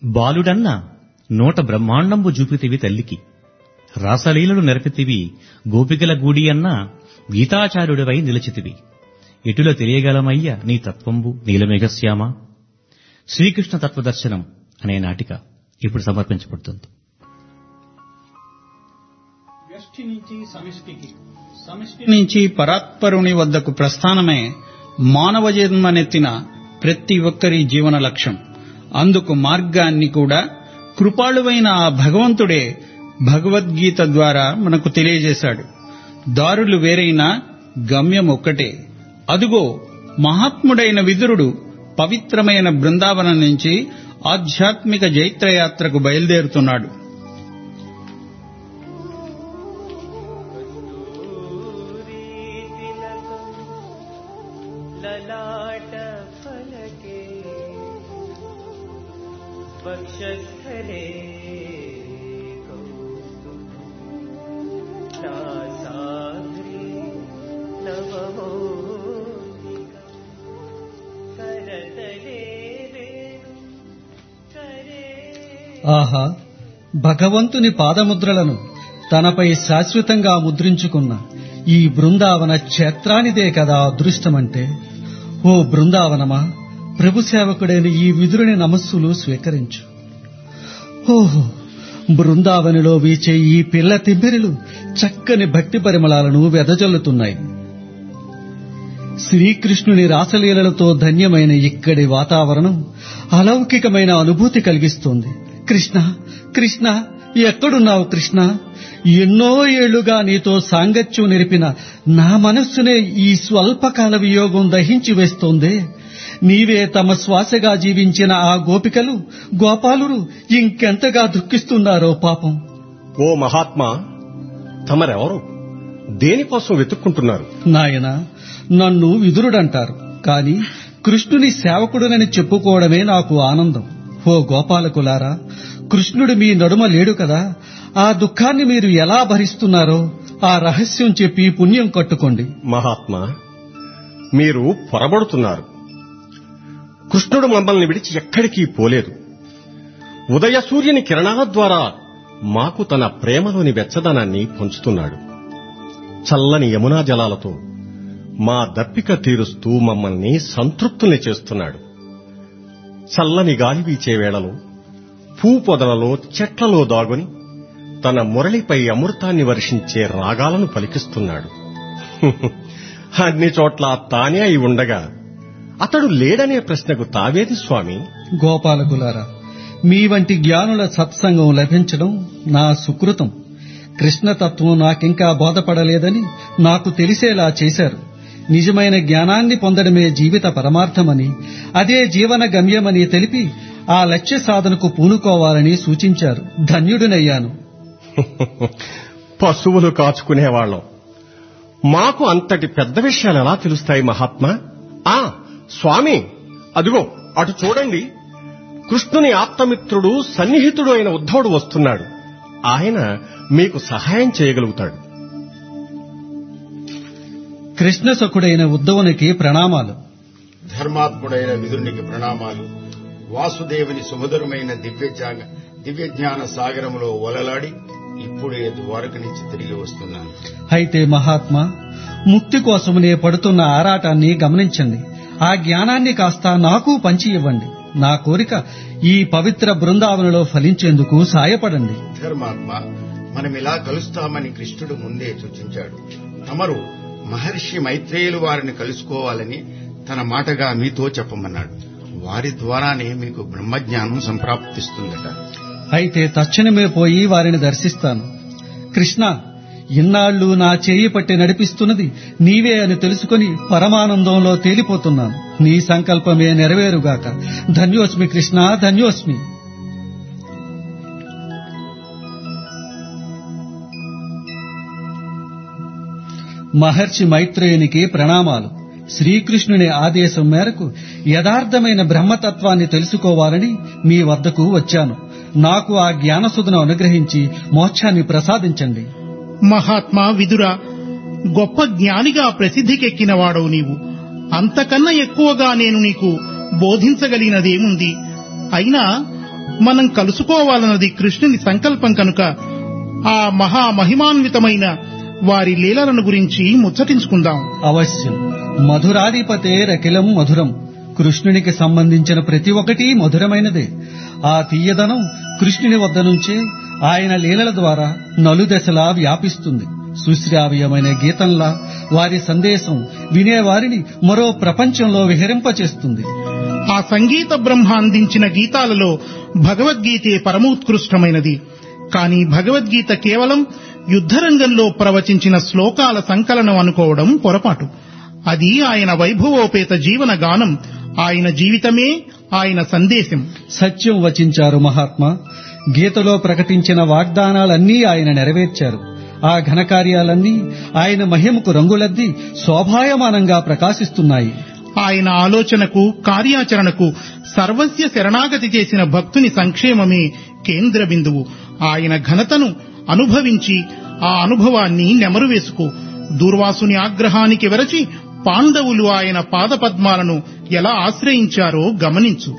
బాలుడన్న నోట బ్రహ్మాండంబు జూపితివి తల్లికి రాసలీలలు నెరపితివి గోపికల గూడి అన్న గీతాచార్యుడివై నిలిచితివి ఎటుల తెలియగలమయ్య నీ తత్వంబు నీలమేఘశ్యామ శ్రీకృష్ణ తత్వదర్శనం అనే నాటిక ఇప్పుడు సమర్పించబడుతుంది వ్యష్టి నుంచి సమిష్టికి సమిష్టి నుంచి పరాత్పరుని వద్దకు ప్రస్థానమే మానవ జన్మనెత్తిన ప్రతి ఒక్కరి జీవన లక్ష్యం అందుకు మార్గాన్ని కూడా కృపాళువైన ఆ భగవంతుడే భగవద్గీత ద్వారా మనకు తెలియజేశాడు దారులు వేరైనా గమ్యం ఒక్కటే అదుగో మహాత్ముడైన విదురుడు పవిత్రమైన బృందావనం నుంచి ఆధ్యాత్మిక జైత్రయాత్రకు బయలుదేరుతున్నాడు ललाट फलके वक्षस्थले नासाग्रे नवमोदिका करतले वेणु करे ఆహా భగవంతుని పాదముద్రలను తనపై శాశ్వతంగా ముద్రించుకున్న ఈ బృందావన క్షేత్రానిదే కదా అదృష్టమంటే ఓ బృందావనమా ప్రభు సేవకుడైన ఈ విదురుని నమస్సులు స్వీకరించు ఓహో బృందావనిలో వీచే ఈ పిల్ల తిమ్మెరలు చక్కని భక్తి పరిమళాలను వెదజల్లుతున్నాయి శ్రీకృష్ణుని రాసలీలలతో ధన్యమైన ఇక్కడి వాతావరణం అలౌకికమైన అనుభూతి కలిగిస్తోంది కృష్ణ కృష్ణ ఎక్కడున్నావు కృష్ణ ఎన్నో ఏళ్లుగా నీతో సాంగత్యం నిలిపిన నా మనస్సునే ఈ స్వల్పకాల వియోగం దహించి వేస్తోందే నీవే తమ శ్వాసగా జీవించిన ఆ గోపికలు గోపాలురు ఇంకెంతగా దుఃఖిస్తున్నారో పాపం ఓ మహాత్మా తమరెవరు దేనికోసం వెతుక్కుంటున్నారు నాయన నన్ను విదురుడంటారు కాని కృష్ణుని సేవకుడునని చెప్పుకోవడమే నాకు ఆనందం ఓ గోపాలకులారా కృష్ణుడు మీ నడుమ లేడు కదా ఆ దుఃఖాన్ని మీరు ఎలా భరిస్తున్నారో ఆ రహస్యం చెప్పి పుణ్యం కట్టుకోండి మహాత్మా మీరు పొరబడుతున్నారు కృష్ణుడు మమ్మల్ని విడిచి ఎక్కడికి పోలేదు ఉదయ సూర్యుని కిరణాల ద్వారా మాకు తన ప్రేమలోని వెచ్చదనాన్ని పంచుతున్నాడు చల్లని యమునా జలాలతో మా దప్పిక తీరుస్తూ మమ్మల్ని సంతృప్తుల్ని చేస్తున్నాడు చల్లని గాలి వీచే వేళలో పూ పొదలలో చెట్లలో దాగుని తన మురళిపై అమృతాన్ని వర్షించే రాగాలను పలికిస్తున్నాడు అన్ని చోట్ల తానే అయి ఉండగా అతడు లేడనే ప్రశ్నకు తావేది స్వామి గోపాలకులారా మీ వంటి జ్ఞానుల సత్సంగం లభించడం నా సుకృతం కృష్ణతత్వం నాకింకా బోధపడలేదని నాకు తెలిసేలా చేశారు నిజమైన జ్ఞానాన్ని పొందడమే జీవిత పరమార్థమని అదే జీవన గమ్యమని తెలిపి ఆ లక్ష్య సాధనకు పూనుకోవాలని సూచించారు ధన్యుడినయ్యాను పశువులు కాచుకునేవాళ్ళం మాకు అంతటి పెద్ద విషయాలు ఎలా తెలుస్తాయి మహాత్మా ఆ స్వామి అదిగో అటు చూడండి కృష్ణుని ఆప్తమిత్రుడు సన్నిహితుడు అయిన ఉద్ధవుడు వస్తున్నాడు ఆయన మీకు సహాయం చేయగలుగుతాడు కృష్ణ సఖుడైన ఉద్ధవునికి ప్రణామాలు ధర్మాత్ముడైన విదురునికి ప్రణామాలు వాసుదేవుని సుమధురమైన దివ్య జ్ఞాన- దివ్య జ్ఞాన సాగరములో ఒలలాడి ఇప్పుడే ద్వారక నుంచి తిరిగి వస్తున్నాను అయితే మహాత్మా ముక్తి కోసం నే పడుతున్న ఆరాటాన్ని గమనించండి ఆ జ్ఞానాన్ని కాస్త నాకు పంచి ఇవ్వండి నా కోరిక ఈ పవిత్ర బృందావనలో ఫలించేందుకు సాయపడండి ధర్మాత్మ మనం ఇలా కలుస్తామని కృష్ణుడు ముందే సూచించాడు తమరు మహర్షి మైత్రేయులు వారిని కలుసుకోవాలని తన మాటగా మీతో చెప్పమన్నాడు వారి ద్వారానే మీకు బ్రహ్మజ్ఞానం సంప్రాప్తిస్తుందట అయితే తక్షణమే పోయి వారిని దర్శిస్తాను కృష్ణ ఇన్నాళ్లు నా చేయి పట్టి నడిపిస్తున్నది నీవే అని తెలుసుకుని పరమానందంలో తేలిపోతున్నాను నీ సంకల్పమే నెరవేరుగాక ధన్యోస్మి కృష్ణ ధన్యోస్మి మహర్షి మైత్రేయునికి ప్రణామాలు శ్రీకృష్ణుని ఆదేశం మేరకు యథార్థమైన బ్రహ్మతత్వాన్ని తెలుసుకోవాలని మీ వద్దకు వచ్చాను నాకు ఆ జ్ఞానసుధను అనుగ్రహించి మోక్షాన్ని ప్రసాదించండి మహాత్మా విదుర గొప్ప జ్ఞానిగా ప్రసిద్ధికెక్కినవాడవు నీవు అంతకన్నా ఎక్కువగా నేను నీకు బోధించగలిగినదేముంది అయినా మనం కలుసుకోవాలన్నది కృష్ణుని సంకల్పం కనుక ఆ మహా మహిమాన్వితమైన వారి లీలలను గురించి ముచ్చటించుకుందాం అవశ్యం మధురాధిపతే రకిలం మధురం కృష్ణునికి సంబంధించిన ప్రతి ఒక్కటి మధురమైనదే ఆ తీయదనం కృష్ణుని వద్ద నుంచే ఆయన లీలల ద్వారా నలుదశలా వ్యాపిస్తుంది సుశ్రావ్యమైన గీతంలా వారి సందేశం వినేవారిని మరో ప్రపంచంలో విహరింపచేస్తుంది ఆ సంగీత బ్రహ్మ అందించిన గీతాలలో భగవద్గీతే పరమోత్కృష్టమైనది కానీ భగవద్గీత కేవలం యుద్ధరంగంలో ప్రవచించిన శ్లోకాల సంకలనం అనుకోవడం పొరపాటు అది ఆయన వైభవోపేత జీవన గానం ఆయన జీవితమే ఆయన సందేశం సత్యం వచించారు మహాత్మా గీతలో ప్రకటించిన వాగ్దానాలన్నీ ఆయన నెరవేర్చారు ఆ ఘనకార్యాలన్నీ ఆయన మహిమకు రంగులద్ది శోభాయమానంగా ప్రకాశిస్తున్నాయి ఆయన ఆలోచనకు కార్యాచరణకు సర్వస్య శరణాగతి చేసిన భక్తుని సంక్షేమమే కేంద్ర బిందువు ఆయన ఘనతను అనుభవించి ఆ అనుభవాన్ని నెమరు వేసుకో దూర్వాసుని ఆగ్రహానికి వెరచి పాండవులు ఆయన పాదపద్మాలను ఎలా ఆశ్రయించారో గమనించు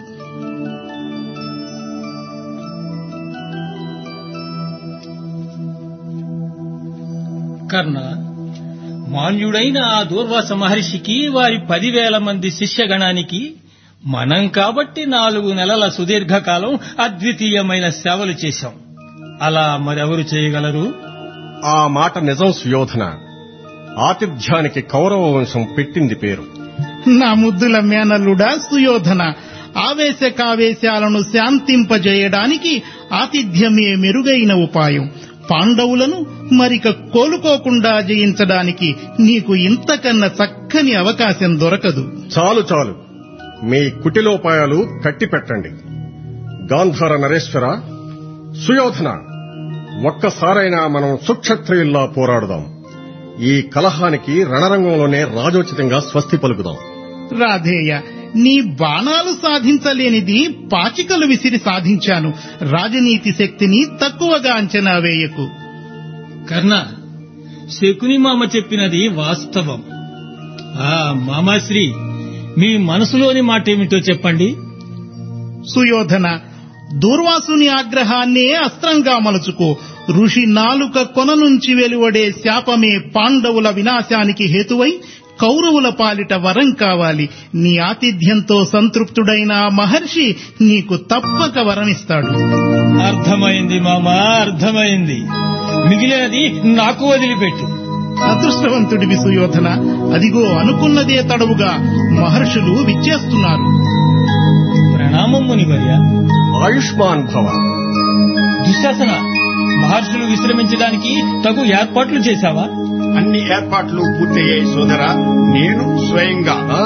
కర్ణ మాన్యుడైన ఆ దూర్వాస మహర్షికి వారి పదివేల మంది శిష్యగణానికి మనం కాబట్టి నాలుగు నెలల సుదీర్ఘకాలం అద్వితీయమైన సేవలు చేశాం అలా మరెవరు చేయగలరు ఆ మాట నిజం సుయోధన ఆతిథ్యానికి కౌరవ వంశం పెట్టింది పేరు నా ముద్దుల మేనల్లుడా సుయోధన ఆవేశ కావేశాలను శాంతింపజేయడానికి ఆతిథ్యమే మెరుగైన ఉపాయం పాండవులను మరిక కోలుకోకుండా జయించడానికి నీకు ఇంతకన్నా చక్కని అవకాశం దొరకదు చాలు చాలు మీ కుటిలోపాయాలు కట్టి పెట్టండి గాంధార నరేశ్వర సుయోధన ఒక్కసారైనా మనం సుక్షత్రియుల్లా పోరాడుదాం ఈ కలహానికి రణరంగంలోనే రాజోచితంగా స్వస్తి పలుకుదాం రాధేయ నీ బాణాలు సాధించలేనిది పాచికలు విసిరి సాధించాను రాజనీతి శక్తిని తక్కువగా అంచనా వేయకు కర్ణ శకుని మామ చెప్పినది వాస్తవం ఆ మామాశ్రీ మీ మనసులోని మాట ఏమిటో చెప్పండి సుయోధన దూర్వాసుని ఆగ్రహాన్నే అస్త్రంగా మలుచుకో ఋషి నాలుక కొన నుంచి వెలువడే శాపమే పాండవుల వినాశానికి హేతువై కౌరవుల పాలిట వరం కావాలి నీ ఆతిథ్యంతో సంతృప్తుడైన ఆ మహర్షి నీకు తప్పక వరమిస్తాడు అర్థమైంది మామా అర్థమైంది మిగిలినది నాకు వదిలిపెట్టు అదృష్టవంతుడివి సుయోధన అదిగో అనుకున్నదే తడవుగా మహర్షులు విచ్చేస్తున్నారు ప్రణామం మునివర్య ఆయుష్మాన్ భవ దుశ్శాసన మహర్షులు విశ్రమించడానికి తగు ఏర్పాట్లు చేశావా అన్ని ఏర్పాట్లు పూర్తయ్యాయి సోదరా నేను స్వయంగా ఆ,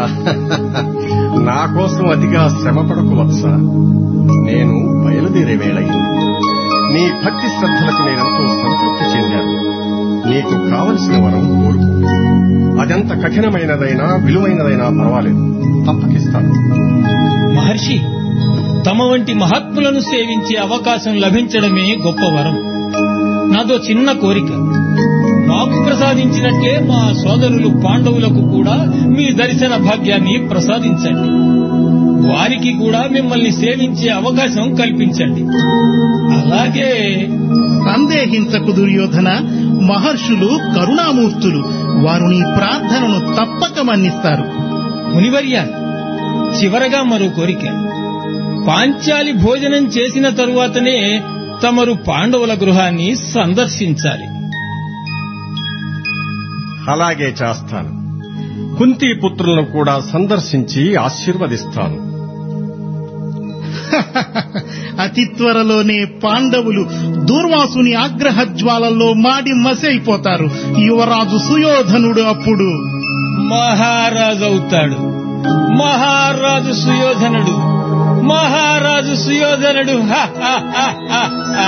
నా కోసం అతిగా శ్రమ పడకు వత్స నేను బయలుదేరే వేళయింది నీ భక్తి శ్రద్ధలకు నేనెంతో సంతృప్తి చెందాను నీకు కావలసిన వరం కోరుకు అదెంత కఠినమైనదైనా విలువైనదైనా పర్వాలేదు తప్పకిస్తాను మహర్షి తమ వంటి మహాత్ములను సేవించే అవకాశం లభించడమే గొప్ప వరం నాదో చిన్న కోరిక మాకు ప్రసాదించినట్లే మా సోదరులు పాండవులకు కూడా మీ దర్శన భాగ్యాన్ని ప్రసాదించండి వారికి కూడా మిమ్మల్ని సేవించే అవకాశం కల్పించండి అలాగే సందేహించకు దుర్యోధన మహర్షులు కరుణామూర్తులు వారు నీ ప్రార్థనను తప్పక మన్నిస్తారు మునివర్య చివరగా మరో కోరిక పాంచాలి భోజనం చేసిన తరువాతనే తమరు పాండవుల గృహాన్ని సందర్శించాలి అలాగే చేస్తాను కుంతి పుత్రులను కూడా సందర్శించి ఆశీర్వదిస్తాను అతి త్వరలోనే పాండవులు దూర్వాసుని ఆగ్రహ జ్వాలల్లో మాడి మసైపోతారు యువరాజు సుయోధనుడు అప్పుడు మహారాజు అవుతాడు మహారాజు సుయోధనుడు మహారాజు సుయోధనుడు హ, హ, హ, హ, హ.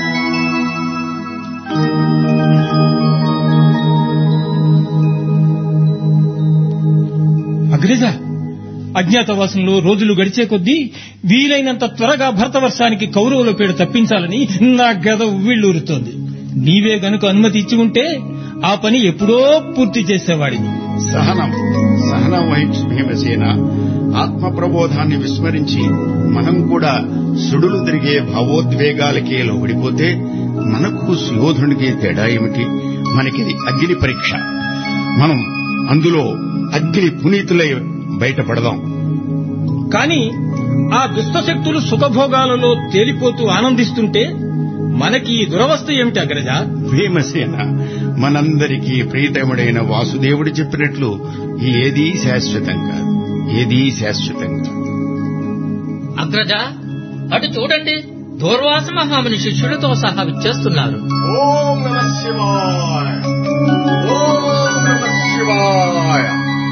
అగ్రజ అజ్ఞాతవాసంలో రోజులు గడిచే కొద్దీ వీలైనంత త్వరగా భరతవర్షానికి కౌరవుల పేరు తప్పించాలని నా గద ఉవ్విళ్ళూరుతోంది నీవే గనుక అనుమతి ఇచ్చి ఉంటే ఆ పని ఎప్పుడో పూర్తి చేసేవాడిని సహనం సహనం వహించు భీమసేన ఆత్మ ప్రబోధాన్ని విస్మరించి మనం కూడా సుడులు తిరిగే భావోద్వేగాలకే లోబడిపోతే మనకు సుయోధునికి తేడా ఏమిటి మనకిది అగ్ని పరీక్ష మనం అందులో అగ్ని పునీతులై బయటపడదాం కాని ఆ దుష్టశక్తులు సుఖభోగాలలో తేలిపోతూ ఆనందిస్తుంటే మనకి ఈ దురవస్థ ఏమిటి అగ్రజ భీమసేన మనందరికీ ప్రీతముడైన వాసుదేవుడు చెప్పినట్లు ఏదీ శాశ్వతం కాదు ఏదీ శాశ్వతం కాదు అగ్రజ అటు చూడండి దూర్వాస మహాముని శిష్యులతో సహా విచ్చేస్తున్నారు ఓం నమ శివాయ ఓం నమ శివాయ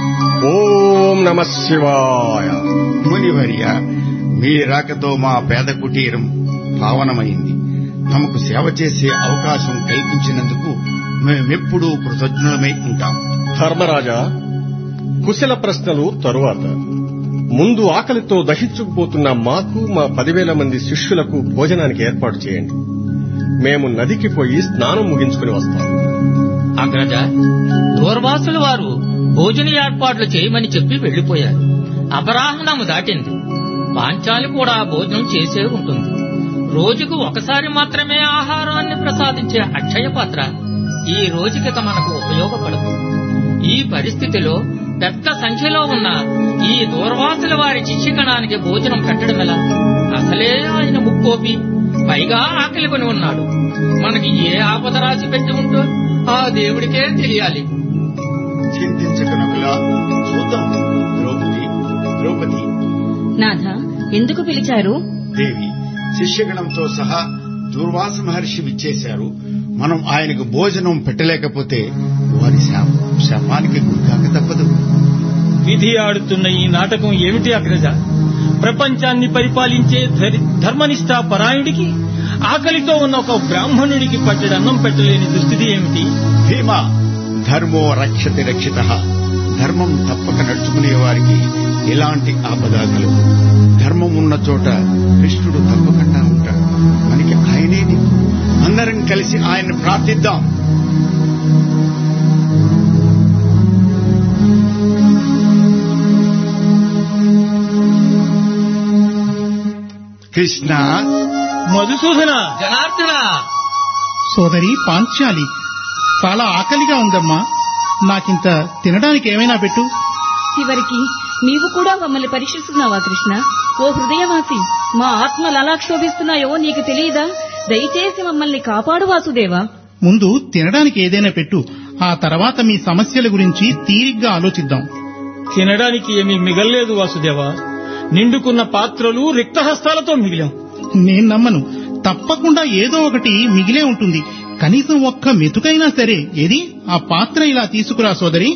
ఓం నమ శివాయ మునివర్య మీ రాకతో మా పేద కుటీరం పావనమైంది తమకు సేవ చేసే అవకాశం కల్పించినందుకు మేమెప్పుడూ కృతజ్ఞులమై ఉంటాం ధర్మరాజా కుశల ప్రశ్నలు తరువాత ముందు ఆకలితో దహించుకుపోతున్న మాకు మా పదివేల మంది శిష్యులకు భోజనానికి ఏర్పాటు చేయండి మేము నదికి పోయి స్నానం ముగించుకుని వస్తాం అగ్రజ దూర్వాసుల వారు భోజన ఏర్పాట్లు చేయమని చెప్పి వెళ్లిపోయారు అపరాహ్నము దాటింది పాంచాలి కూడా భోజనం చేసే ఉంటుంది రోజుకు ఒకసారి మాత్రమే ఆహారాన్ని ప్రసాదించే అక్షయ పాత్ర ఈ రోజుకిక మనకు ఉపయోగపడదు ఈ పరిస్థితిలో పెద్ద సంఖ్యలో ఉన్న ఈ దూర్వాసుల వారి శిష్యగణానికి భోజనం పెట్టడం ఎలా అసలే ఆయన ముక్కోపి పైగా ఆకలి కొని ఉన్నాడు మనకి ఏ ఆపద రాసి పెట్టి ఉంటో ఆ దేవుడికే తెలియాలి చింతించకనకులా చూద్దాం ద్రౌపది ద్రౌపది నాథ ఎందుకు పిలిచారు దేవి శిష్యగణంతో సహా దుర్వాస మహర్షి విచ్చేశారు మనం ఆయనకు భోజనం పెట్టలేకపోతే వారి శాప శాపానికి గురికాక తప్పదు విధి ఆడుతున్న ఈ నాటకం ఏమిటి అగ్రజ ప్రపంచాన్ని పరిపాలించే ధరి- ధర్మనిష్ఠా పరాయణుడికి ఆకలితో ఉన్న ఒక బ్రాహ్మణుడికి పట్టెడు అన్నం పెట్టలేని దుస్థితి ఏమిటి భీమ ధర్మో రక్షతి రక్షిత ధర్మం తప్పక నడుచుకునే వారికి ఎలాంటి ఆపద కలదు ధర్మం ఉన్న చోట కృష్ణుడు తప్పకుండా ఉంటాడు మనకి ఆయనే దిక్కు. అందరం కలిసి ఆయన్ని ప్రార్థిద్దాం కృష్ణ మధుసూదన జనార్దన సోదరి పాంచాలి చాలా ఆకలిగా ఉందమ్మా నాకింత తినడానికి ఏమైనా పెట్టు చివరికి నీవు కూడా మమ్మల్ని పరీక్షిస్తున్నావా కృష్ణ ఓ హృదయవాసి మా ఆత్మలు ఎలా క్షోభిస్తున్నాయో నీకు తెలియదా దయచేసి మమ్మల్ని కాపాడు వాసుదేవా ముందు తినడానికి ఏదైనా పెట్టు ఆ తర్వాత మీ సమస్యల గురించి తీరిగ్గా ఆలోచిద్దాం తినడానికి ఏమీ మిగల్లేదు వాసుదేవా నిండుకున్న పాత్రలు రిక్తహస్తాలతో మిగిలాం నేను నమ్మను తప్పకుండా ఏదో ఒకటి మిగిలే ఉంటుంది కనీసం ఒక్క మెతుకైనా సరే ఏది ఆ పాత్ర ఇలా తీసుకురా సోదరి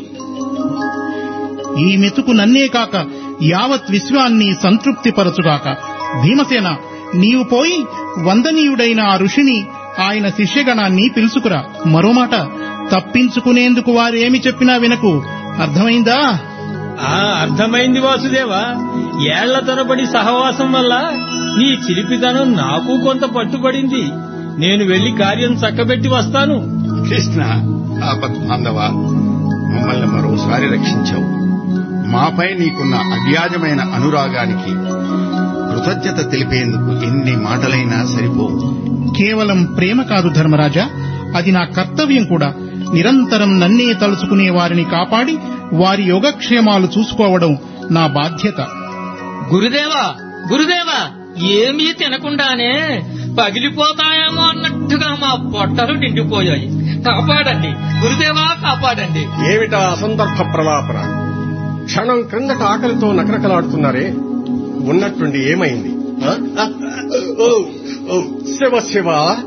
ఈ మెతుకు నన్నే కాక యావత్ విశ్వాన్ని సంతృప్తిపరచుగాక భీమసేన నీవు పోయి వందనీయుడైన ఆ ఋషిని ఆయన శిష్యగణాన్ని పిలుచుకురా మరో మాట తప్పించుకునేందుకు వారేమి చెప్పినా వినకు అర్థమైందా ఆ అర్థమైంది వాసుదేవా ఏళ్ల తరబడి సహవాసం వల్ల నీ చిలిపితనం నాకు కొంత పట్టుబడింది నేను వెళ్లి కార్యం చక్కబెట్టి వస్తాను కృష్ణ ఆపత్ బాంధవ మమ్మల్ని మరోసారి రక్షించావు మాపై నీకున్న అవ్యాజమైన అనురాగానికి కృతజ్ఞత తెలిపేందుకు ఎన్ని మాటలైనా సరిపోవు కేవలం ప్రేమ కాదు ధర్మరాజా అది నా కర్తవ్యం కూడా నిరంతరం నన్నే తలుచుకునే వారిని కాపాడి వారి యోగక్షేమాలు చూసుకోవడం నా బాధ్యత గురుదేవా గురుదేవా ఏమీ తినకుండానే పగిలిపోతాయేమో అన్నట్టుగా మా పొట్టలు నిండిపోయాయి కాపాడండి గురుదేవా కాపాడండి ఏమిటా అసందర్భ ప్రలాపన క్షణం క్రిందట ఆకలితో నకనకలాడుతున్నారే ఉన్నట్టుండి ఏమైంది ఆ? ఆ, ఓ, ఓ, శివ శివ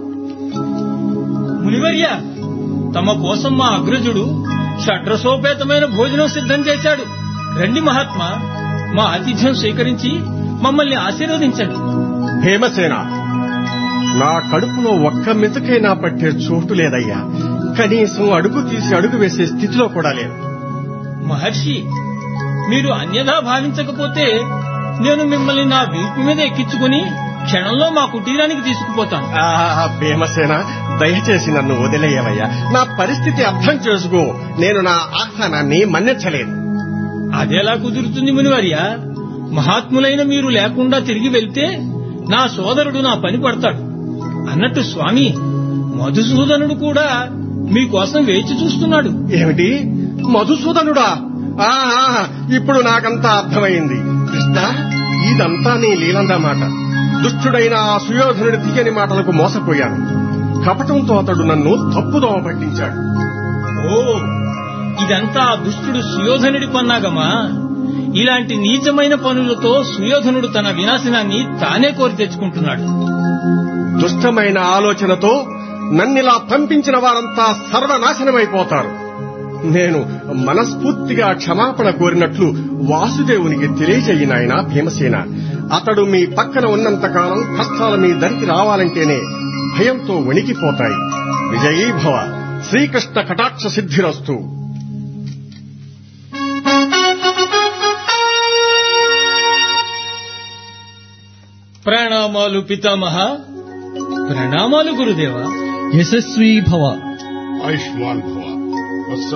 మునివర్య తమ కోసం మా అగ్రజుడు షడ్రసోపేతమైన భోజనం సిద్ధం చేశాడు రండి మహాత్మా మా ఆతిథ్యం స్వీకరించి మమ్మల్ని ఆశీర్వదించండి భీమసేన నా కడుపులో ఒక్క మెతుకైనా పట్టే చోటు లేదయ్యా కనీసం అడుగు తీసి అడుగు వేసే స్థితిలో కూడా లేదు మహర్షి మీరు అన్యథా భావించకపోతే నేను మిమ్మల్ని నా వీపు మీద ఎక్కించుకుని క్షణంలో మా కుటీరానికి తీసుకుపోతాను ఆ భీమసేన దయచేసి నన్ను వదిలేయవయ్యా నా పరిస్థితి అర్థం చేసుకో నేను నా ఆహ్వానాన్ని మన్నించలేను అదెలా కుదురుతుంది మునివర్య మహాత్ములైన మీరు లేకుండా తిరిగి వెళ్తే నా సోదరుడు నా పని పడతాడు అన్నట్టు స్వామి మధుసూదనుడు కూడా మీకోసం వేచి చూస్తున్నాడు ఏమిటి మధుసూదనుడా ఆ ఆ, ఇప్పుడు నాకంతా అర్థమైంది కృష్ణ ఇదంతా నీ లీలందమాట దుష్టుడైన ఆ సుయోధనుడి తీయని మాటలకు మోసపోయాను కపటంతో అతడు నన్ను తప్పుదోవ పట్టించాడు ఓ ఇదంతా ఆ దుష్టుడు సుయోధనుడి పన్నాగమా ఇలాంటి నీచమైన పనులతో సుయోధనుడు తన వినాశనాన్ని తానే కోరి తెచ్చుకుంటున్నాడు దుష్టమైన ఆలోచనతో నన్నిలా పంపించిన వారంతా సర్వనాశనమైపోతారు నేను మనస్ఫూర్తిగా క్షమాపణ కోరినట్లు వాసుదేవునికి తెలియజేయినాయన భీమసేన అతడు మీ పక్కన ఉన్నంతకాలం కష్టాలు మీ దరికి రావాలంటేనే భయంతో వణికిపోతాయి విజయీభవ శ్రీకృష్ణ కటాక్ష సిద్ధిరస్తు ప్రణామాలు పితామహ ప్రణామాలు గురుదేవా యశస్వీ భవ ఆయుష్మాన్ భవ వత్స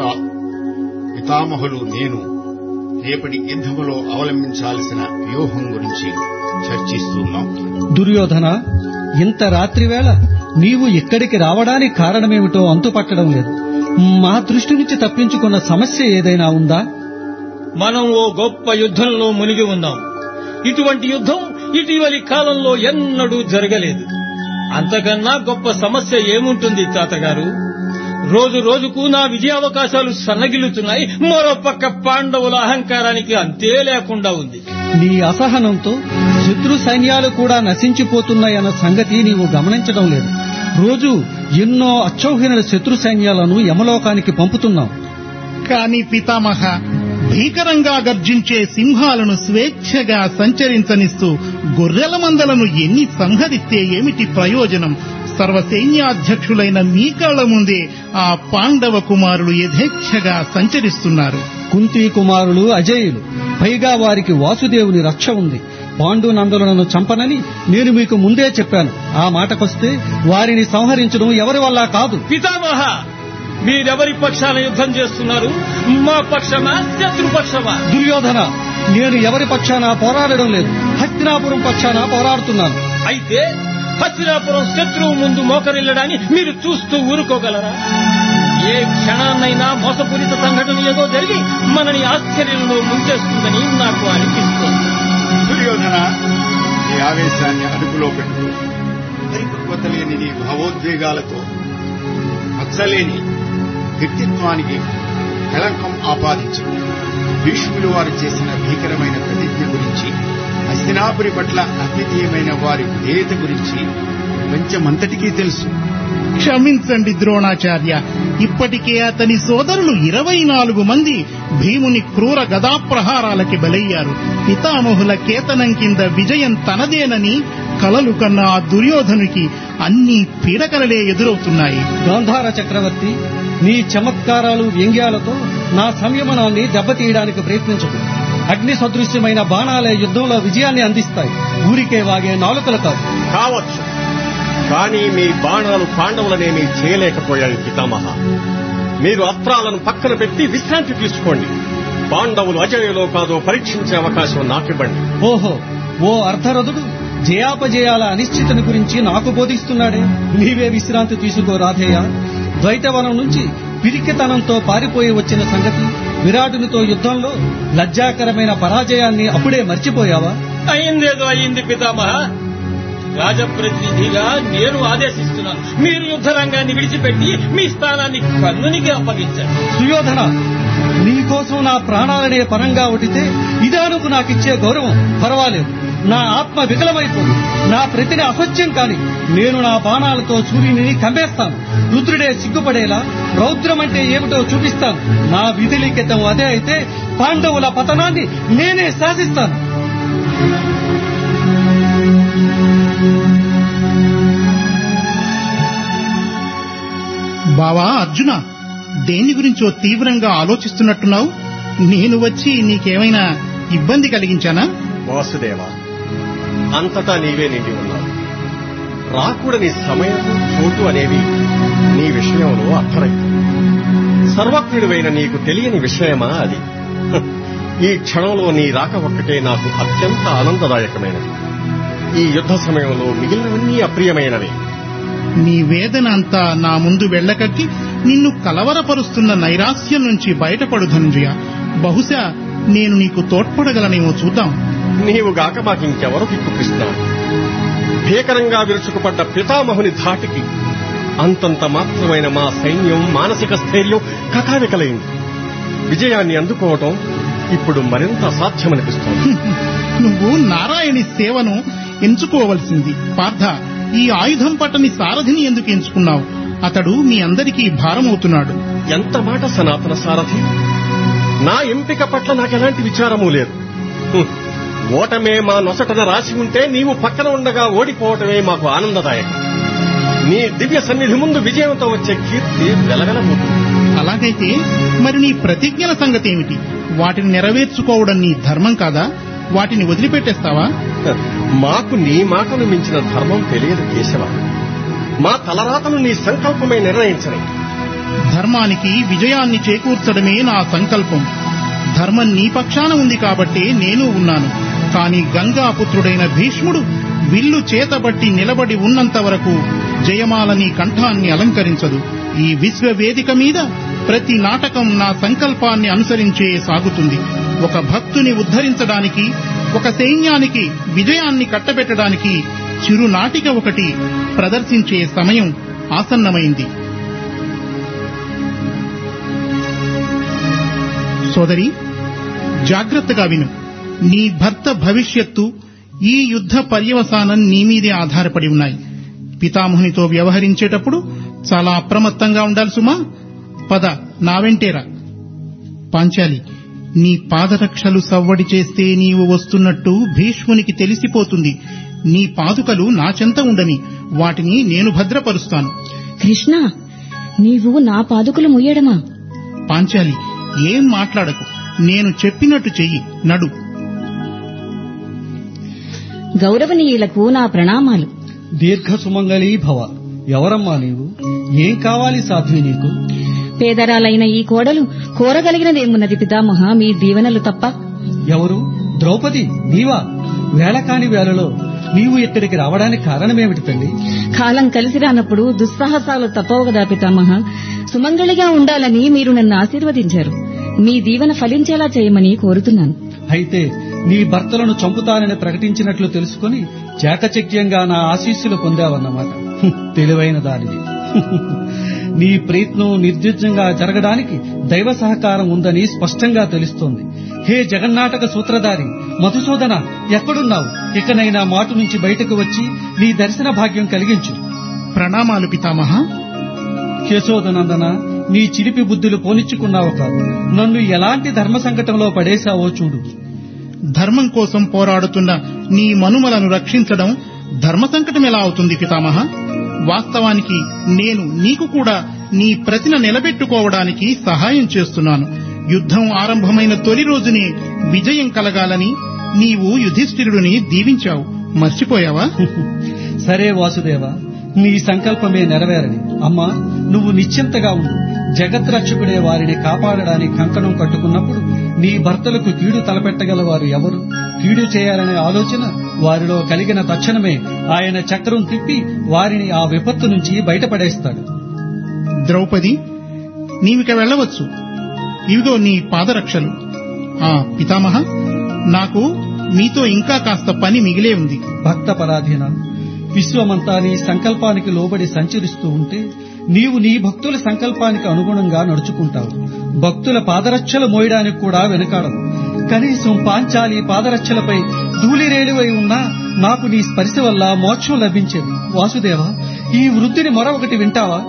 పితామహులు నేను రేపటి యుద్ధములో అవలంబించాల్సిన వ్యూహం గురించి చర్చిస్తున్నాం దుర్యోధన ఇంత రాత్రివేళ నీవు ఇక్కడికి రావడానికి కారణమేమిటో అంతుపట్టడం లేదు మా దృష్టి నుంచి తప్పించుకున్న సమస్య ఏదైనా ఉందా మనం ఓ గొప్ప యుద్ధంలో మునిగి ఉన్నాం ఇటువంటి యుద్ధం ఇటీవలి కాలంలో ఎన్నడూ జరగలేదు అంతకన్నా గొప్ప సమస్య ఏముంటుంది తాతగారు రోజు రోజుకు నా విజయావకాశాలు సన్నగిల్లుతున్నాయి మరో పక్క పాండవుల అహంకారానికి అంతే లేకుండా ఉంది నీ అసహనంతో శత్రు సైన్యాలు కూడా నశించిపోతున్నాయన్న సంగతి నీవు గమనించడం లేదు రోజు ఎన్నో అచ్చౌహిన శత్రు సైన్యాలను యమలోకానికి పంపుతున్నాం కాని పితామహ భీకరంగా గర్జించే సింహాలను స్వేచ్ఛగా సంచరించనిస్తూ గొర్రెల మందలను ఎన్ని సంహరిస్తే ఏమిటి ప్రయోజనం సర్వసైన్యాధ్యక్షులైన మీ కళ్ల ముందే ఆ పాండవ కుమారులు యథేచ్ఛగా సంచరిస్తున్నారు కుంతి కుమారులు అజేయులు పైగా వారికి వాసుదేవుని రక్ష ఉంది పాండునందలను చంపనని నేను మీకు ముందే చెప్పాను ఆ మాటకొస్తే వారిని సంహరించడం ఎవరి వల్ల కాదు పితామహ మీరెవరి పక్షాన యుద్ధం చేస్తున్నారు మా పక్షమా శత్రుపక్షమా దుర్యోధన నేను ఎవరి పక్షాన పోరాడడం లేదు హస్తినాపురం పక్షాన పోరాడుతున్నాను అయితే హస్తినాపురం శత్రువు ముందు మోకరిల్లడాన్ని మీరు చూస్తూ ఊరుకోగలరా ఏ క్షణాన్నైనా మోసపూరిత సంఘటన ఏదో జరిగి మనని ఆశ్చర్యంలో ముంచేస్తుందని నాకు అనిపిస్తోంది దుర్యోధన నీ ఆవేశాన్ని అదుపులో పెట్టు పరిపక్వత లేని నీ భావోద్వేగాలతో మచ్చలేని వ్యక్తిత్వానికి కళంకం ఆపాదించు భీష్ములు వారు చేసిన భీకరమైన ప్రతిజ్ఞ గురించి హస్తినాపురి పట్ల అద్వితీయమైన వారి విధేయత గురించి ప్రపంచమంతటికీ తెలుసు క్షమించండి ద్రోణాచార్య ఇప్పటికే అతని సోదరులు ఇరవై నాలుగు మంది భీముని క్రూర గదాప్రహారాలకి బలయ్యారు పితామహుల కేతనం కింద విజయం తనదేనని కలలు కన్న ఆ దుర్యోధనుకి అన్ని పీడకలలే ఎదురవుతున్నాయి గాంధార చక్రవర్తి నీ చమత్కారాలు వ్యంగ్యాలతో నా సంయమనాన్ని దెబ్బతీయడానికి ప్రయత్నించదు అగ్ని సదృశ్యమైన బాణాలే యుద్ధంలో విజయాన్ని అందిస్తాయి ఊరికే వాగే నాలుకలు కాదు కావచ్చు కానీ మీ బాణాలు పాండవులనేమీ చేయలేకపోయాయి పితామహ మీరు అస్త్రాలను పక్కన పెట్టి విశ్రాంతి తీసుకోండి పాండవులు అజయులో కాదో పరీక్షించే అవకాశం నాకివ్వండి ఓహో ఓ అర్ధరథుడు జయాపజయాల అనిశ్చితని గురించి నాకు బోధిస్తున్నాడే నీవే విశ్రాంతి తీసుకో రాధేయ ద్వైతవనం నుంచి పిరికితనంతో పారిపోయి వచ్చిన సంగతి విరాటునితో యుద్ధంలో లజ్జాకరమైన పరాజయాన్ని అప్పుడే మర్చిపోయావా అయిందేదో అయింది పితామహ రాజప్రతినిధిగా నేను ఆదేశిస్తున్నాను మీరు యుద్ధ రంగాన్ని విడిచిపెట్టి మీ స్థానాన్ని కర్ణునికి అప్పగించండి సుయోధన నీకోసం నా ప్రాణాలనే పరంగా ఒడితే ఇదానుకు నాకిచ్చే గౌరవం పర్వాలేదు నా ఆత్మ వికలమైపోదు నా ప్రతిని అసత్యం కాని నేను నా బాణాలతో సూర్యుని కమ్మేస్తాను రుద్రుడే సిగ్గుపడేలా రౌద్రమంటే ఏమిటో చూపిస్తాను నా విధిలిఖితం అదే అయితే పాండవుల పతనాన్ని నేనే శాసిస్తాను బావా అర్జున దేని గురించో తీవ్రంగా ఆలోచిస్తున్నట్టున్నావు నేను వచ్చి నీకేమైనా ఇబ్బంది కలిగించానా వాసుదేవ అంతటా నీవే నిండి ఉన్నావు రాకూడని సమయం చోటు అనేవి నీ విషయంలో అర్థరహితం సర్వజ్ఞుడివైన నీకు తెలియని విషయమా అది హ, ఈ క్షణంలో నీ రాక ఒక్కటే నాకు అత్యంత ఆనందదాయకమైనది ఈ యుద్ధ సమయంలో మిగిలినవన్నీ అప్రియమైనవి నీ వేదన అంతా నా ముందు వెళ్ళకక్కి నిన్ను కలవరపరుస్తున్న నైరాస్యం నుంచి బయటపడు ధనుంజయ బహుశా నేను నీకు తోడ్పడగలనేమో చూద్దాం నీవు గాక మాకింకెవరు దిక్కు కృష్ణ భీకరంగా విరుచుకుపడ్డ పితామహుని ధాటికి అంతంత మాత్రమైన మా సైన్యం మానసిక స్థైర్యం కకావికలైంది విజయాన్ని అందుకోవటం ఇప్పుడు మరింత అసాధ్యమనిపిస్తోంది నువ్వు నారాయణి సేవను ఎంచుకోవలసింది పార్థ ఈ ఆయుధం పట్టని సారథిని ఎందుకు ఎంచుకున్నావు అతడు మీ అందరికీ భారమవుతున్నాడు ఎంత మాట సనాతన సారథి నా ఎంపిక పట్ల నాకెలాంటి విచారమూ లేదు హ్మ్. ఓటమే మా నొసటన రాసి ఉంటే నీవు పక్కన ఉండగా ఓడిపోవటమే మాకు ఆనందదాయకం నీ దివ్య సన్నిధి ముందు విజయంతో వచ్చే కీర్తి వెలగలబోతుంది అలాగైతే మరి నీ ప్రతిజ్ఞల సంగతి ఏమిటి వాటిని నెరవేర్చుకోవడం నీ ధర్మం కాదా వాటిని వదిలిపెట్టేస్తావా మాకు నీ మాటను మించిన ధర్మం తెలియదు కేశవ మా తలరాతను నీ సంకల్పమే నిర్ణయించని ధర్మానికి విజయాన్ని చేకూర్చడమే నా సంకల్పం ధర్మం నీ పక్షాన ఉంది కాబట్టే నేను ఉన్నాను కాని గంగాపుత్రుడైన భీష్ముడు విల్లు చేతబట్టి నిలబడి ఉన్నంత వరకు జయమాల నీ కంఠాన్ని అలంకరించదు ఈ విశ్వవేదిక మీద ప్రతి నాటకం నా సంకల్పాన్ని అనుసరించే సాగుతుంది ఒక భక్తుని ఉద్ధరించడానికి ఒక సైన్యానికి విజయాన్ని కట్టబెట్టడానికి చిరునాటిక ఒకటి ప్రదర్శించే సమయం ఆసన్నమైంది సోదరి జాగ్రత్తగా విను నీ భర్త భవిష్యత్తు ఈ యుద్ధ పర్యవసానం నీ మీదే ఆధారపడి ఉన్నాయి పితామహునితో వ్యవహరించేటప్పుడు చాలా అప్రమత్తంగా ఉండాలి సుమా పద నా వెంటేరా పాంచాలి నీ పాదరక్షలు సవ్వడి చేస్తే నీవు వస్తున్నట్టు భీష్మునికి తెలిసిపోతుంది నీ పాదుకలు నా చెంత ఉండని వాటిని నేను భద్రపరుస్తాను కృష్ణ నీవు నా పాదుకులు ముయ్యడమా పాంచాలి ఏం మాట్లాడకు నేను చెప్పినట్టు చెయ్యి నడు గౌరవనీయులకు నా ప్రణామాలు దీర్ఘ సుమంగళీ భవ ఎవరమ్మా నీవు ఏం కావాలి సాధ్వి నీకు పేదరాలైన ఈ కోడలు కోరగలిగినదేమున్నది పితామహ మీ దీవెనలు తప్ప ఎవరు ద్రౌపది నీవా వేళ కాని వేళలో నీవు ఇక్కడికి రావడానికి కారణమేమిటి తల్లి కాలం కలిసి రానప్పుడు దుస్సాహసాలు తప్పవు కదా పితామహ సుమంగళిగా ఉండాలని మీరు నన్ను ఆశీర్వదించారు మీ దీవెన ఫలించేలా చేయమని కోరుతున్నాను అయితే నీ భర్తలను చంపుతానని ప్రకటించినట్లు తెలుసుకుని చాకచక్యంగా నా ఆశీస్సులు పొందావన్నమాట హ్మ్, తెలివైన దానివి నీ ప్రయత్నం నిర్దిష్టంగా జరగడానికి దైవ సహకారం ఉందని స్పష్టంగా తెలుస్తోంది హే జగన్నాటక సూత్రధారి మధుసూదన ఎక్కడున్నావు ఇకనైనా మాటు నుంచి బయటకు వచ్చి నీ దర్శన భాగ్యం కలిగించు ప్రణామాలు పితామహ కేశోదనందన నీ చిలిపి బుద్ధులు పోనిచ్చుకున్నావు కాదు నన్ను ఎలాంటి ధర్మ సంకటంలో పడేశావో చూడు ధర్మం కోసం పోరాడుతున్న నీ మనుమలను రక్షించడం ధర్మ సంకటం ఎలా అవుతుంది పితామహ వాస్తవానికి నేను నీకు కూడా నీ ప్రతిన నిలబెట్టుకోవడానికి సహాయం చేస్తున్నాను యుద్ధం ఆరంభమైన తొలి రోజునే విజయం కలగాలని నీవు యుధిష్ఠిరుడిని దీవించావు మర్చిపోయావా సరే వాసుదేవ నీ సంకల్పమే నెరవేరని అమ్మా నువ్వు నిశ్చింతగా ఉండు జగద్రక్షకుడే వారిని కాపాడడానికి కంకణం కట్టుకున్నప్పుడు నీ భర్తలకు కీడు తలపెట్టగల వారు ఎవరు కీడు చేయాలనే ఆలోచన వారిలో కలిగిన తక్షణమే ఆయన చక్రం తిప్పి వారిని ఆ విపత్తు నుంచి బయటపడేస్తాడు ద్రౌపది నీవిక వెళ్ళవచ్చు ఇవిగో నీ పాదరక్షలు ఆ పితామహ నాకు మీతో ఇంకా కాస్త పని మిగిలే ఉంది భక్త పరాధీన విశ్వమంతా నీ సంకల్పానికి లోబడి సంచరిస్తూ ఉంటే నీవు నీ భక్తుల సంకల్పానికి అనుగుణంగా నడుచుకుంటావు భక్తుల పాదరక్షలు మోయడానికి కూడా వెనుకాడవు కనీసం పాంచాలి పాదరక్షలపై ధూళిరేలువై ఉన్నా నాకు నీ స్పర్శ వల్ల మోక్షం లభించేది వాసుదేవ ఈ వృద్ధిని మరొకటి వింటావా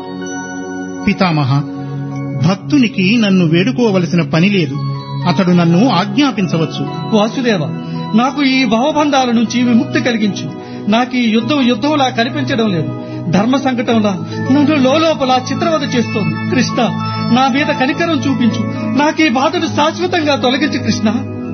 పితామహ భక్తునికి నన్ను వేడుకోవలసిన పని లేదు అతడు నన్ను ఆజ్ఞాపించవచ్చు వాసుదేవ నాకు ఈ భావబంధాల నుంచి విముక్తి కలిగించు నాకు ఈ యుద్ధం యుద్ధంలా కనిపించడం లేదు ధర్మ సంకటంలా నన్ను లోపల చిత్రవద చేస్తోంది కృష్ణ నా మీద కనికరం చూపించు నాకు ఈ బాధను శాశ్వతంగా తొలగించు కృష్ణ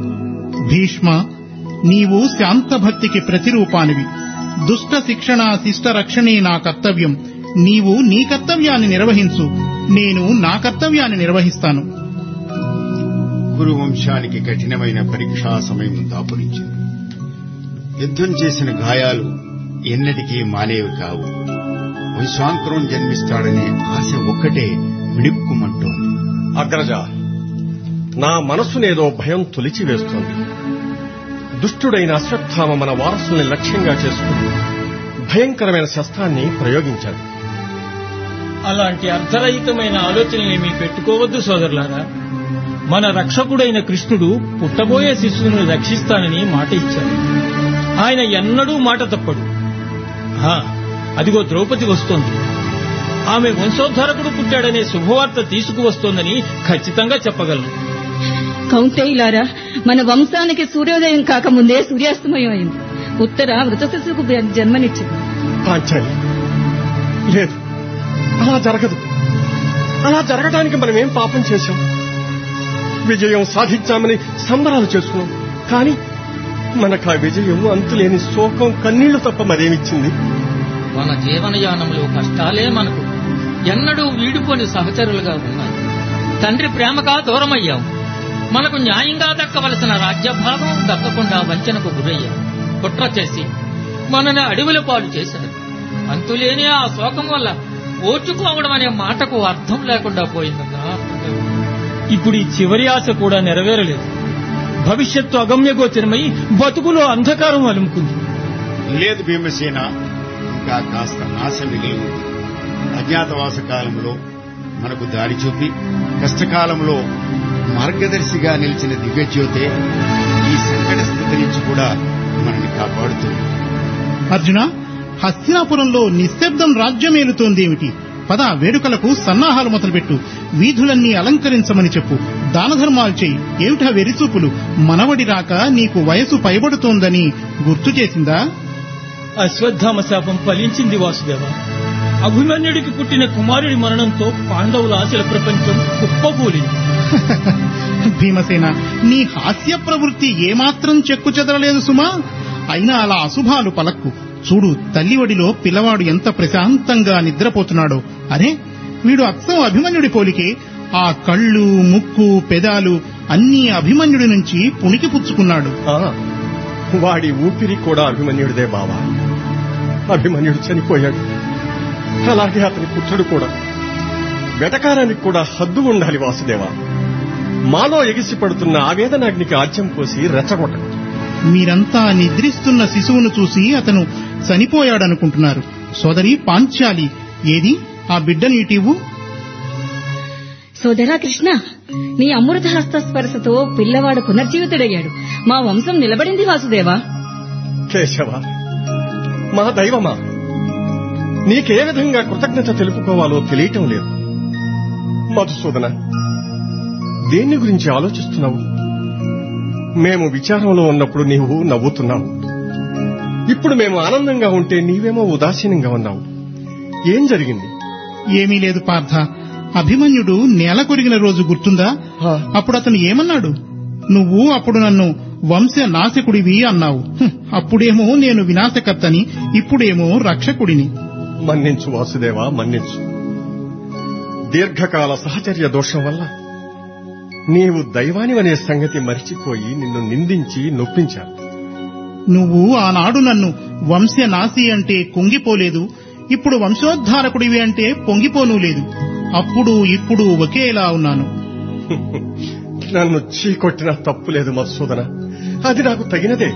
భీష్మ నీవు శాంత భక్తికి ప్రతిరూపానివి దుష్ట శిక్షణ శిష్ట రక్షణే నా కర్తవ్యం నీవు నీ కర్తవ్యాన్ని నిర్వహించు నేను నా కర్తవ్యాన్ని నిర్వహిస్తాను కురు వంశానికి కఠినమైన పరీక్షా సమయం దాపురించింది యుద్ధం చేసిన గాయాలు ఎన్నటికీ మానేవి కావు వంశాంకురం జన్మిస్తాడనే ఆశ ఒక్కటే మిణుక్కుమంటోంది అగ్రజ నా మనసునేదో భయం తొలిచి వేస్తోంది దుష్టుడైన అశ్వత్థామ మన వారసుల్ని లక్ష్యంగా చేసుకుని భయంకరమైన శస్త్రాన్ని ప్రయోగించాడు అలాంటి అర్థరహితమైన ఆలోచనలేమీ పెట్టుకోవద్దు సోదరులారా మన రక్షకుడైన కృష్ణుడు పుట్టబోయే శిశువును రక్షిస్తానని మాట ఇచ్చాడు ఆయన ఎన్నడూ మాట తప్పడు ఆ, అదిగో ద్రౌపది వస్తోంది ఆమె వంశోద్ధారకుడు పుట్టాడనే శుభవార్త తీసుకువస్తోందని ఖచ్చితంగా చెప్పగలను కౌంటేయులారా మన వంశానికి సూర్యోదయం కాకముందే సూర్యాస్తమయం అయింది ఉత్తర మృత శిశువుకు జన్మనిచ్చింది పాంచాలి లేదు అలా జరగదు అలా జరగడానికి మనమేం పాపం చేశాం విజయం సాధించామని సంబరాలు చేసుకున్నాం కానీ మనకు ఆ విజయం అంతులేని శోకం కన్నీళ్లు తప్ప మరేమిచ్చింది మన జీవనయానంలో కష్టాలే మనకు ఎన్నడూ వీడిపోని సహచరులుగా ఉన్నాయి తండ్రి ప్రేమగా దూరమయ్యాం మనకు న్యాయంగా దక్కవలసిన రాజ్యభాగం దక్కకుండా వంచనకు గురయ్యాం కుట్ర చేసి మనని అడవుల పాలు చేశారు అంతులేని ఆ శోకం వల్ల ఓర్చుకోవడం అనే మాటకు అర్థం లేకుండా పోయిందన్నా ఇప్పుడు ఈ చివరి ఆశ కూడా నెరవేరలేదు భవిష్యత్తు అగమ్యగోచరమై బతుకులో అంధకారం అలుముకుంది లేదు భీమసేన ఇంకా కాస్త ఆశ మిగిలి ఉంది అజ్ఞాతవాస కాలంలో మనకు దారి చూపి కష్టకాలంలో మార్గదర్శిగా నిలిచిన దివ్యజ్యోతే ఈ సంకట స్థితి నుంచి కూడా మనల్ని కాపాడుతుంది అర్జున హస్తినాపురంలో నిశ్శబ్దం రాజ్యమేలుతోందేమిటి పద వేడుకలకు సన్నాహాలు మొదలుపెట్టు వీధులన్నీ అలంకరించమని చెప్పు దాన ధర్మాలు చెయ్యి ఏమిటా వెరిచూపులు మనవడి రాక నీకు వయసు పైబడుతోందని గుర్తు చేసిందా అశ్వత్థామ శాపం ఫలించింది వాసుదేవ అభిమన్యుడికి పుట్టిన కుమారుడి మరణంతో పాండవుల ఆశల ప్రపంచం కుప్పకూలింది భీమసేన నీ హాస్య ప్రవృత్తి ఏమాత్రం చెక్కు చెదరలేదు సుమా అయినా అలా అశుభాలు పలక్కు చూడు తల్లివడిలో పిల్లవాడు ఎంత ప్రశాంతంగా నిద్రపోతున్నాడో అరే వీడు అచ్చం అభిమన్యుడి పోలికే ఆ కళ్ళు ముక్కు పెదాలు అన్నీ అభిమన్యుడి నుంచి పుణికి పుచ్చుకున్నాడు ఆ, వాడి ఊపిరి కూడా అభిమన్యుడిదే బావా అభిమన్యుడు చనిపోయాడు అలాగే అతని పుత్రుడు కూడా వెటకారానికి కూడా హద్దు ఉండాలి వాసుదేవా మాలో ఎగిసి పడుతున్న ఆవేదనాగ్నికి ఆజ్యం పోసి రెచ్చగొట్టడు మీరంతా నిద్రిస్తున్న శిశువును చూసి అతను చనిపోయాడనుకుంటున్నారు సోదరి పాంచాలి ఏది ఆ బిడ్డని ఇటీవు సోదరా కృష్ణ నీ అమృత హస్త స్పర్శతో పిల్లవాడు పునర్జీవితుడయ్యాడు మా వంశం నిలబడింది వాసుదేవా కేశవ మా దైవమా నీకే విధంగా కృతజ్ఞత తెలుపుకోవాలో తెలియటం లేదు మధుసూదన దేన్ని గురించి ఆలోచిస్తున్నావు మేము విచారంలో ఉన్నప్పుడు నీవు నవ్వుతున్నావు ఇప్పుడు మేము ఆనందంగా ఉంటే నీవేమో ఉదాసీనంగా ఉన్నావు ఏం జరిగింది ఏమీ లేదు పార్థ అభిమన్యుడు నేల కొరిగిన రోజు గుర్తుందా ఆ. అప్పుడు అతను ఏమన్నాడు నువ్వు అప్పుడు నన్ను వంశ నాశకుడివి అన్నావు హ్, అప్పుడేమో నేను వినాశకర్తని ఇప్పుడేమో రక్షకుడిని మన్నించు వాసుదేవా మన్నించు దీర్ఘకాల సహచర్య దోషం వల్ల నీవు దైవానివనే సంగతి మరిచిపోయి నిన్ను నిందించి నొప్పించాను నువ్వు ఆనాడు నన్ను వంశనాశి అంటే కుంగిపోలేదు ఇప్పుడు వంశోద్ధారకుడివి అంటే పొంగిపోనూ లేదు అప్పుడు ఇప్పుడు ఒకేలా ఉన్నాను నన్ను చీకొట్టిన తప్పు లేదు మధుసూదన అది నాకు తగినదే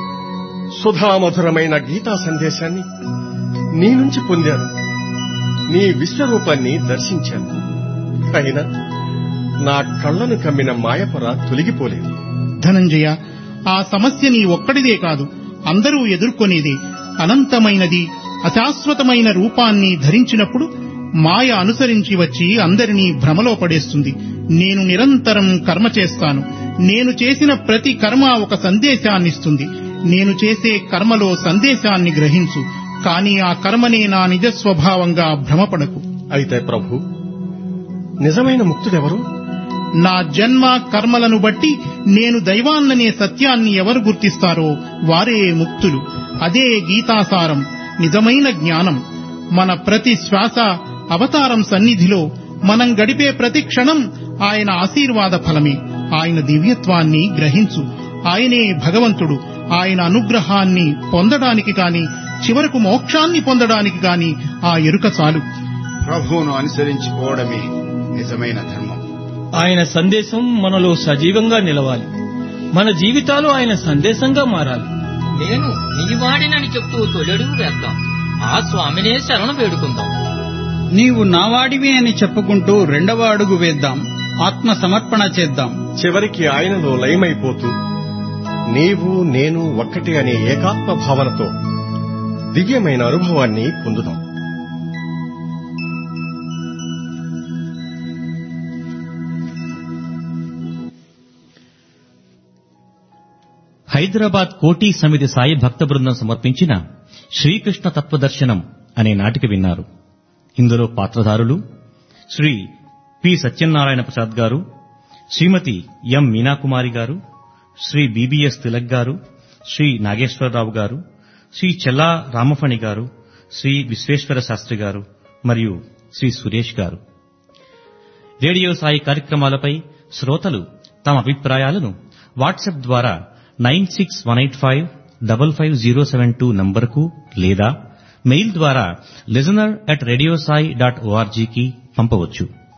సుధామధురమైన గీతా సందేశాన్ని నీ నుంచి పొందాను నీ విశ్వరూపాన్ని దర్శించాను అయినా నా కళ్ళను కమ్మిన మాయపొర తొలగిపోలేదు ధనంజయ ఆ సమస్య నీ ఒక్కడిదే కాదు అందరూ ఎదుర్కొనేదే అనంతమైనది అశాశ్వతమైన రూపాన్ని ధరించినప్పుడు మాయ అనుసరించి వచ్చి అందరినీ భ్రమలో పడేస్తుంది నేను నిరంతరం కర్మ చేస్తాను నేను చేసిన ప్రతి కర్మ ఒక సందేశాన్నిస్తుంది నేను చేసే కర్మలో సందేశాన్ని గ్రహించు కాని ఆ కర్మనే నా నిజ స్వభావంగా భ్రమపడకు అయితే ప్రభు నిజమైన ముక్తుడెవరు నా జన్మ కర్మలను బట్టి నేను దైవాన్ననే సత్యాన్ని ఎవరు గుర్తిస్తారో వారే ముక్తులు అదే గీతాసారం నిజమైన జ్ఞానం మన ప్రతి శ్వాస అవతారం సన్నిధిలో మనం గడిపే ప్రతి క్షణం ఆయన ఆశీర్వాద ఫలమే ఆయన దివ్యత్వాన్ని గ్రహించు ఆయనే భగవంతుడు ఆయన అనుగ్రహాన్ని పొందడానికి కాని చివరకు మోక్షాన్ని పొందడానికి కాని ఆ ఎరుక చాలు ప్రభువును అనుసరించుకోవడమే నిజమైన ధర్మం ఆయన సందేశం మనలో సజీవంగా నిలవాలి మన జీవితాలు ఆయన సందేశంగా మారాలి నేను నీవాడినని చెప్తూ తొలెడుగు వేద్దాం ఆ స్వామినే శరణు వేడుకుందాం నీవు నావాడివి అని చెప్పుకుంటూ రెండవ అడుగు వేద్దాం ఆత్మ సమర్పణ చేద్దాం చివరికి ఆయనలో లయమైపోతూ నీవు నేను ఒక్కటి అనే ఏకాత్మ భావనతో దివ్యమైన అనుభవాన్ని పొందుదాం హైదరాబాద్ కోటి సమితి సాయి భక్త బృందం సమర్పించిన శ్రీకృష్ణ తత్వదర్శనం అనే నాటిక విన్నారు ఇందులో పాత్రధారులు శ్రీ పి సత్యనారాయణ ప్రసాద్ గారు శ్రీమతి ఎం మీనాకుమారి గారు శ్రీ బిబిఎస్ తిలక్ గారు శ్రీ నాగేశ్వరరావు గారు శ్రీ చెల్లా రామఫణి గారు శ్రీ విశ్వేశ్వర శాస్త్రి గారు మరియు శ్రీ సురేష్ గారు రేడియో సాయి కార్యక్రమాలపై శ్రోతలు తమ అభిప్రాయాలను వాట్సాప్ ద్వారా nine six one eight five double five zero seven two నంబర్కు లేదా మెయిల్ ద్వారా లిజనర్ అట్ రేడియోసాయి డాట్ ఓఆర్జీకి పంపవచ్చు